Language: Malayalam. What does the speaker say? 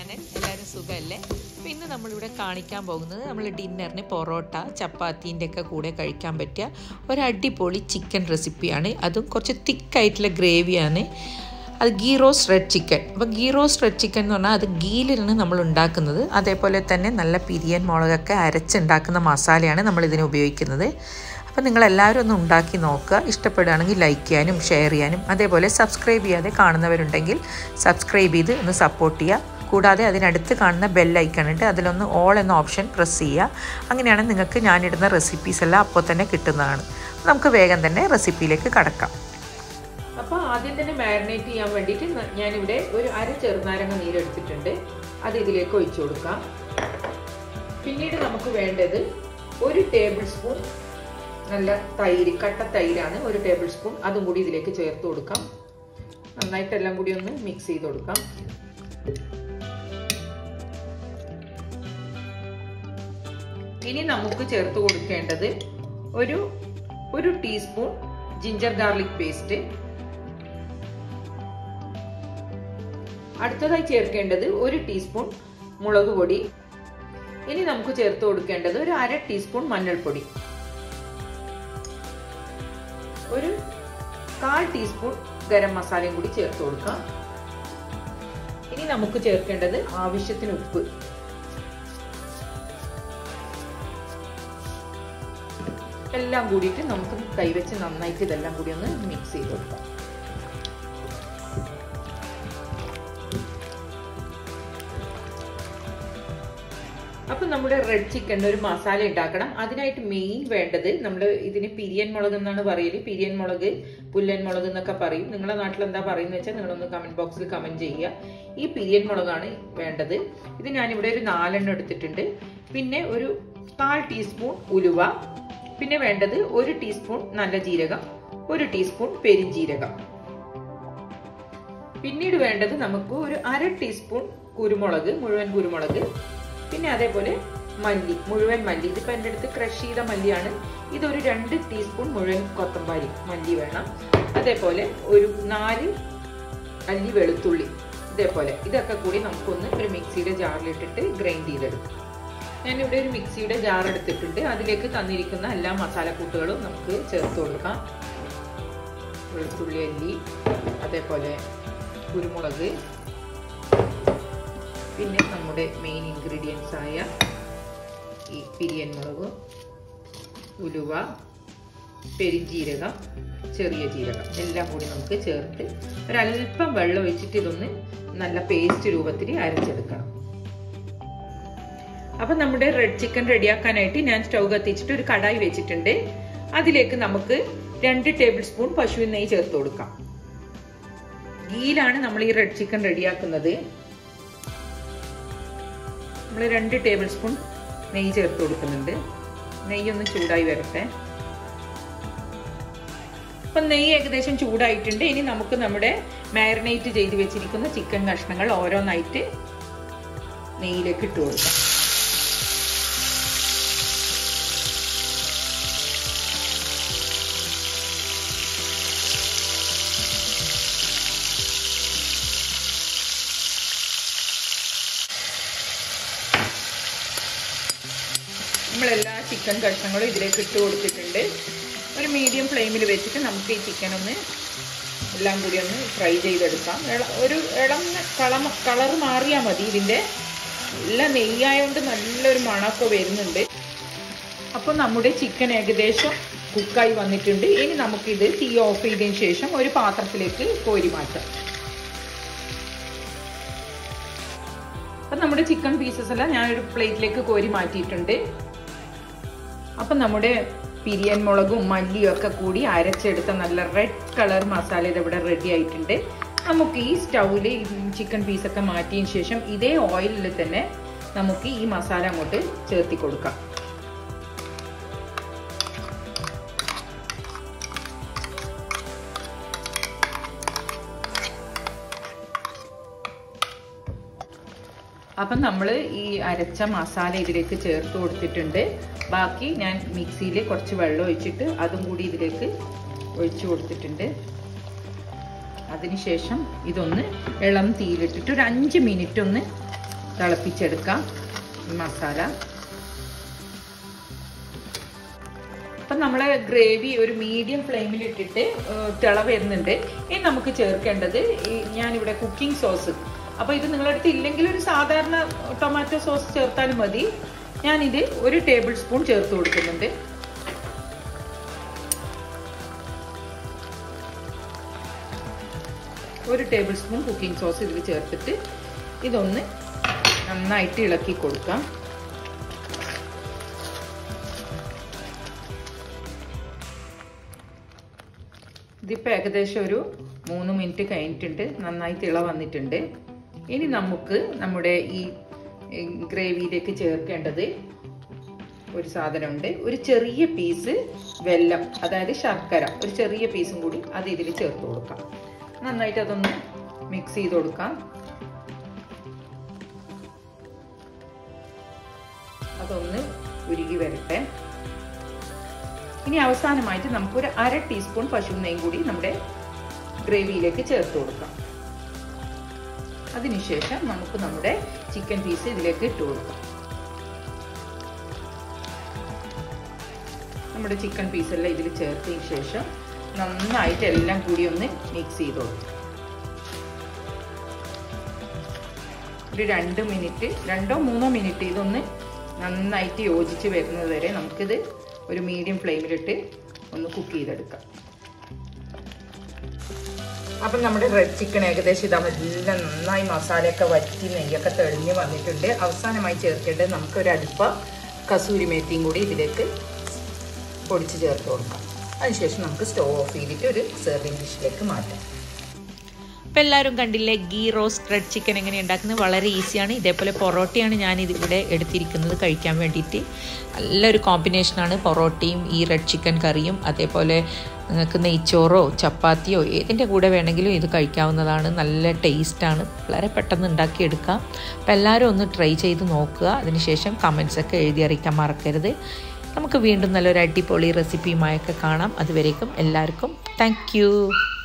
ചാനൽ എല്ലാവരും സുഖമല്ലേ അപ്പോൾ ഇന്ന് നമ്മളിവിടെ കാണിക്കാൻ പോകുന്നത് നമ്മൾ ഡിന്നറിന് പൊറോട്ട ചപ്പാത്തീൻ്റെ ഒക്കെ കൂടെ കഴിക്കാൻ പറ്റിയ ഒരു അടിപൊളി ചിക്കൻ റെസിപ്പിയാണ് അതും കുറച്ച് തിക്കായിട്ടുള്ള ഗ്രേവിയാണ് അത് ഗീ റോസ്റ്റ് റെഡ് ചിക്കൻ അപ്പോൾ ഗീ റോസ്റ്റ് റെഡ് ചിക്കൻ എന്ന് പറഞ്ഞാൽ അത് ഗീയിലാണ് നമ്മൾ ഉണ്ടാക്കുന്നത് അതേപോലെ തന്നെ നല്ല പിരിയൻ മുളകൊക്കെ അരച്ചുണ്ടാക്കുന്ന മസാലയാണ് നമ്മൾ ഇതിന് ഉപയോഗിക്കുന്നത് അപ്പോൾ നിങ്ങൾ എല്ലാവരും ഒന്ന് ഉണ്ടാക്കി നോക്കുക ഇഷ്ടപ്പെടുകയാണെങ്കിൽ ലൈക്ക് ചെയ്യാനും ഷെയർ ചെയ്യാനും അതേപോലെ സബ്സ്ക്രൈബ് ചെയ്യാതെ കാണുന്നവരുണ്ടെങ്കിൽ സബ്സ്ക്രൈബ് ചെയ്ത് ഒന്ന് സപ്പോർട്ട് ചെയ്യുക കൂടാതെ അതിനടുത്ത് കാണുന്ന ബെൽ ഐക്കൺ ഉണ്ട് അതിലൊന്ന് ഓൾ എന്ന ഓപ്ഷൻ പ്രസ് ചെയ്യുക അങ്ങനെയാണ് നിങ്ങൾക്ക് ഞാനിടുന്ന റെസിപ്പീസ് എല്ലാം അപ്പോൾ തന്നെ കിട്ടുന്നതാണ് നമുക്ക് വേഗം തന്നെ റെസിപ്പിയിലേക്ക് കടക്കാം അപ്പോൾ ആദ്യം തന്നെ മാരിനേറ്റ് ചെയ്യാൻ വേണ്ടിയിട്ട് ഞാനിവിടെ ഒരു അര ചെറുനാരങ്ങ നീരെടുത്തിട്ടുണ്ട് അത് ഇതിലേക്ക് ഒഴിച്ചു കൊടുക്കാം പിന്നീട് നമുക്ക് വേണ്ടത് ഒരു ടേബിൾ സ്പൂൺ നല്ല തൈര് കട്ട തൈരാണ് ഒരു ടേബിൾ സ്പൂൺ അതും കൂടി ഇതിലേക്ക് ചേർത്ത് കൊടുക്കാം നന്നായിട്ട് എല്ലാം കൂടി ഒന്ന് മിക്സ് ചെയ്ത് കൊടുക്കാം ഇനി നമുക്ക് ചേർത്ത് കൊടുക്കേണ്ടത് ഒരു ഒരു ടീസ്പൂൺ ജിഞ്ചർ ഗാർലിക് പേസ്റ്റ് അടുത്തതായി ചേർക്കേണ്ടത് ഒരു ടീസ്പൂൺ മുളക് പൊടി ഇനി നമുക്ക് ചേർത്ത് കൊടുക്കേണ്ടത് ഒരു അര ടീസ്പൂൺ മഞ്ഞൾപ്പൊടി ഒരു കാൽ ടീസ്പൂൺ ഗരം മസാലയും കൂടി ചേർത്ത് കൊടുക്കാം ഇനി നമുക്ക് ചേർക്കേണ്ടത് ആവശ്യത്തിന് ഉപ്പ് എല്ലാം കൂടിയിട്ട് നമുക്ക് കൈവച്ച് നന്നായിട്ട് ഇതെല്ലാം കൂടി ഒന്ന് മിക്സ് ചെയ്ത് കൊടുക്കാം അപ്പം നമ്മുടെ റെഡ് ചിക്കൻ ഒരു മസാല ഉണ്ടാക്കണം അതിനായിട്ട് മെയിൻ വേണ്ടത് നമ്മൾ ഇതിന് പിരിയൻ മുളക് എന്നാണ് പറയല് പിരിയൻ മുളക് പുല്ലൻ മുളക് എന്നൊക്കെ പറയും നിങ്ങളുടെ നാട്ടിൽ എന്താ പറയുന്നത് വെച്ചാൽ നിങ്ങളൊന്ന് കമന്റ് ബോക്സിൽ കമന്റ് ചെയ്യുക ഈ പിരിയൻ മുളകാണ് വേണ്ടത് ഇത് ഞാനിവിടെ ഒരു നാലെണ്ണം എടുത്തിട്ടുണ്ട് പിന്നെ ഒരു കാൽ ടീസ്പൂൺ ഉലുവ പിന്നെ വേണ്ടത് ഒരു ടീസ്പൂൺ നല്ല ജീരകം ഒരു ടീസ്പൂൺ പെരിഞ്ജീരകം പിന്നീട് വേണ്ടത് നമുക്ക് ഒരു അര ടീസ്പൂൺ കുരുമുളക് മുഴുവൻ കുരുമുളക് പിന്നെ അതേപോലെ മല്ലി മുഴുവൻ മല്ലി ഇതിപ്പോൾ എൻ്റെ അടുത്ത് ക്രഷ് ചെയ്ത മല്ലിയാണ് ഇതൊരു രണ്ട് ടീസ്പൂൺ മുഴുവൻ കൊത്തമ്പാരി മല്ലി വേണം അതേപോലെ ഒരു നാല് അല്ലി വെളുത്തുള്ളി ഇതേപോലെ ഇതൊക്കെ കൂടി നമുക്കൊന്ന് ഒരു മിക്സിയുടെ ജാറിലിട്ടിട്ട് ഗ്രൈൻഡ് ചെയ്തെടുക്കാം ഞാനിവിടെ ഒരു മിക്സിയുടെ ജാർ എടുത്തിട്ടുണ്ട് അതിലേക്ക് തന്നിരിക്കുന്ന എല്ലാ മസാലക്കൂട്ടുകളും നമുക്ക് ചേർത്ത് കൊടുക്കാം വെളുത്തുള്ളി അല്ലി അതേപോലെ കുരുമുളക് പിന്നെ നമ്മുടെ മെയിൻ ഇൻഗ്രീഡിയൻസ് ആയ ഈ പിരിയൻ മുളക് ഉലുവ പെരിഞ്ജീരകം ചെറിയ ജീരകം എല്ലാം കൂടി നമുക്ക് ചേർത്ത് ഒരല്പം വെള്ളം ഒഴിച്ചിട്ട് ഇതൊന്ന് നല്ല പേസ്റ്റ് രൂപത്തിൽ അരച്ചെടുക്കണം അപ്പൊ നമ്മുടെ റെഡ് ചിക്കൻ റെഡിയാക്കാനായിട്ട് ഞാൻ സ്റ്റൗ കത്തിച്ചിട്ട് ഒരു കടായി വെച്ചിട്ടുണ്ട് അതിലേക്ക് നമുക്ക് രണ്ട് ടേബിൾ സ്പൂൺ പശുവിൻ നെയ്യ് ചേർത്ത് കൊടുക്കാം ഗീയിലാണ് നമ്മൾ ഈ റെഡ് ചിക്കൻ റെഡിയാക്കുന്നത് നമ്മൾ രണ്ട് ടേബിൾ സ്പൂൺ നെയ്യ് ചേർത്ത് കൊടുക്കുന്നുണ്ട് നെയ്യ് ഒന്ന് ചൂടായി വരട്ടെ അപ്പം നെയ്യ് ഏകദേശം ചൂടായിട്ടുണ്ട് ഇനി നമുക്ക് നമ്മുടെ മാരിനേറ്റ് ചെയ്ത് വെച്ചിരിക്കുന്ന ചിക്കൻ കഷ്ണങ്ങൾ ഓരോന്നായിട്ട് നെയ്യിലേക്ക് ഇട്ട് കൊടുക്കാം നമ്മളെല്ലാ ചിക്കൻ കഷ്ണങ്ങളും ഇതിലേക്ക് ഇട്ട് കൊടുത്തിട്ടുണ്ട് ഒരു മീഡിയം ഫ്ലെയിമിൽ വെച്ചിട്ട് നമുക്ക് ഈ ചിക്കൻ ഒന്ന് എല്ലാം കൂടി ഒന്ന് ഫ്രൈ ചെയ്തെടുക്കാം ഒരു ഇളം കളം കളർ മാറിയാൽ മതി ഇതിൻ്റെ എല്ലാം നെയ്യായതുകൊണ്ട് നല്ലൊരു മണമൊക്കെ വരുന്നുണ്ട് അപ്പോൾ നമ്മുടെ ചിക്കൻ ഏകദേശം കുക്കായി വന്നിട്ടുണ്ട് ഇനി നമുക്കിത് തീ ഓഫ് ചെയ്തതിന് ശേഷം ഒരു പാത്രത്തിലേക്ക് കോരി മാറ്റാം അപ്പം നമ്മുടെ ചിക്കൻ പീസസ് എല്ലാം ഞാനൊരു പ്ലേറ്റിലേക്ക് കോരി മാറ്റിയിട്ടുണ്ട് അപ്പം നമ്മുടെ പിരിയൻ മുളകും മല്ലിയും ഒക്കെ കൂടി അരച്ചെടുത്ത നല്ല റെഡ് കളർ മസാല ഇതിവിടെ റെഡി ആയിട്ടുണ്ട് നമുക്ക് ഈ സ്റ്റൗവിൽ ചിക്കൻ പീസൊക്കെ മാറ്റിയതിന് ശേഷം ഇതേ ഓയിലിൽ തന്നെ നമുക്ക് ഈ മസാല അങ്ങോട്ട് ചേർത്തി കൊടുക്കാം അപ്പം നമ്മൾ ഈ അരച്ച മസാല ഇതിലേക്ക് ചേർത്ത് കൊടുത്തിട്ടുണ്ട് ബാക്കി ഞാൻ മിക്സിയിൽ കുറച്ച് വെള്ളം ഒഴിച്ചിട്ട് അതും കൂടി ഇതിലേക്ക് ഒഴിച്ചു കൊടുത്തിട്ടുണ്ട് അതിനുശേഷം ഇതൊന്ന് ഇളം തീയിലിട്ടിട്ട് ഒരു അഞ്ച് മിനിറ്റ് ഒന്ന് തിളപ്പിച്ചെടുക്കാം മസാല അപ്പം നമ്മളെ ഗ്രേവി ഒരു മീഡിയം ഫ്ലെയിമിൽ ഇട്ടിട്ട് തിള വരുന്നുണ്ട് ഇനി നമുക്ക് ചേർക്കേണ്ടത് ഈ ഞാനിവിടെ കുക്കിംഗ് സോസ് അപ്പോൾ ഇത് നിങ്ങളുടെ അടുത്ത് ഇല്ലെങ്കിൽ ഒരു സാധാരണ ടൊമാറ്റോ സോസ് ചേർത്താലും മതി ഞാനിത് ഒരു ടേബിൾ സ്പൂൺ ചേർത്ത് കൊടുക്കുന്നുണ്ട് ഒരു ടേബിൾ സ്പൂൺ കുക്കിംഗ് സോസ് ഇതിൽ ചേർത്തിട്ട് ഇതൊന്ന് നന്നായിട്ട് ഇളക്കി കൊടുക്കാം ഇതിപ്പോൾ ഏകദേശം ഒരു മൂന്ന് മിനിറ്റ് കഴിഞ്ഞിട്ടുണ്ട് നന്നായി തിള വന്നിട്ടുണ്ട് ഇനി നമുക്ക് നമ്മുടെ ഈ ഗ്രേവിയിലേക്ക് ചേർക്കേണ്ടത് ഒരു സാധനമുണ്ട് ഒരു ചെറിയ പീസ് വെല്ലം അതായത് ശർക്കര ഒരു ചെറിയ പീസും കൂടി അത് ഇതിൽ ചേർത്ത് കൊടുക്കാം നന്നായിട്ട് അതൊന്ന് മിക്സ് ചെയ്ത് കൊടുക്കാം അതൊന്ന് ഉരുകി വരട്ടെ ഇനി അവസാനമായിട്ട് നമുക്കൊരു അര ടീസ്പൂൺ പശു നെയ്യും കൂടി നമ്മുടെ ഗ്രേവിയിലേക്ക് ചേർത്ത് കൊടുക്കാം അതിനുശേഷം നമുക്ക് നമ്മുടെ ചിക്കൻ പീസ് ഇതിലേക്ക് ഇട്ട് കൊടുക്കാം നമ്മുടെ ചിക്കൻ പീസെല്ലാം ഇതിൽ ചേർത്തതിന് ശേഷം നന്നായിട്ട് എല്ലാം കൂടി ഒന്ന് മിക്സ് ചെയ്ത് കൊടുക്കും ഒരു രണ്ട് മിനിറ്റ് രണ്ടോ മൂന്നോ മിനിറ്റ് ഇതൊന്ന് നന്നായിട്ട് യോജിച്ച് വരുന്നത് വരെ നമുക്കിത് ഒരു മീഡിയം ഫ്ലെയിമിലിട്ട് ഒന്ന് കുക്ക് ചെയ്തെടുക്കാം അപ്പം നമ്മുടെ റെഡ് ചിക്കൻ ഏകദേശം ഇതാ എല്ലാം നന്നായി മസാലയൊക്കെ വറ്റി നെയ്യൊക്കെ തെളിഞ്ഞ് വന്നിട്ടുണ്ട് അവസാനമായി ചേർക്കേണ്ടത് നമുക്കൊരു അടുപ്പ കസൂരി മേത്തിയും കൂടി ഇതിലേക്ക് പൊടിച്ച് ചേർത്ത് കൊടുക്കാം അതിനുശേഷം നമുക്ക് സ്റ്റവ് ഓഫ് ചെയ്തിട്ട് ഒരു സെർവിങ് ഡിഷിലേക്ക് മാറ്റാം അപ്പോൾ എല്ലാവരും കണ്ടില്ലേ ഗീ റോസ്റ്റ് റെഡ് ചിക്കൻ എങ്ങനെ ഉണ്ടാക്കുന്നത് വളരെ ഈസിയാണ് ഇതേപോലെ പൊറോട്ടയാണ് ഞാൻ ഇതിവിടെ എടുത്തിരിക്കുന്നത് കഴിക്കാൻ വേണ്ടിയിട്ട് നല്ലൊരു കോമ്പിനേഷനാണ് പൊറോട്ടയും ഈ റെഡ് ചിക്കൻ കറിയും അതേപോലെ നിങ്ങൾക്ക് നെയ്ച്ചോറോ ചപ്പാത്തിയോ ഏതിൻ്റെ കൂടെ വേണമെങ്കിലും ഇത് കഴിക്കാവുന്നതാണ് നല്ല ടേസ്റ്റാണ് വളരെ പെട്ടെന്ന് ഉണ്ടാക്കിയെടുക്കാം അപ്പോൾ എല്ലാവരും ഒന്ന് ട്രൈ ചെയ്ത് നോക്കുക അതിനുശേഷം കമൻസൊക്കെ എഴുതി അറിയിക്കാൻ മറക്കരുത് നമുക്ക് വീണ്ടും നല്ലൊരു അടിപൊളി റെസിപ്പിയുമായൊക്കെ കാണാം അതുവരേക്കും എല്ലാവർക്കും താങ്ക്